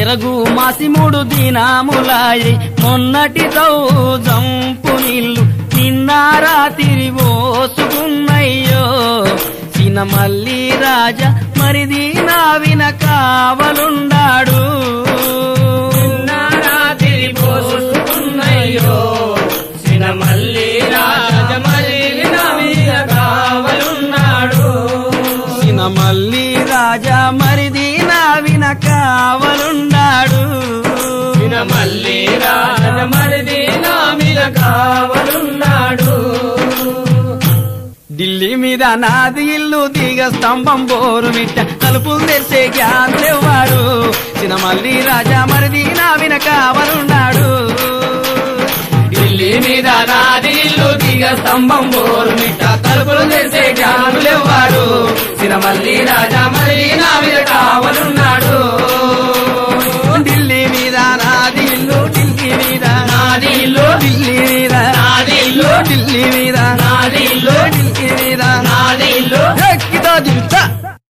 చెరగు మాసి మూడు దినాములాయి మొన్నటి జంపు నీళ్ళు నిన్న రాత్రి ఓసుకున్నయ్యో చిన్న మల్లి రాజా మరిది నా విన కావలుండాడు రాత్రి పోసుకున్నయ్యో చిన్న మల్లి రాజమల్లి నా మీద కావలున్నాడు చిన్న మల్లి రాజా మరిది నా విన కావలుండాడు చిన్న మల్లి రాజమల్లి నా మీద కావలున్నాడు ఢిల్లీ మీద నాది ఇల్లు దిగ స్తంభం బోరు మిట్ట తలుపులు తెరిచే జ్ఞానులెవ్వాడు చిన్న మల్లి రాజా మరిది నా విన కావలున్నాడు ఢిల్లీ మీద నాది ఇల్లు దిగ స్తంభం బోరు మిట్ట తలుపులు తెరిసే జ్ఞానులెవ్వాడు చిన్న మల్లి రాజ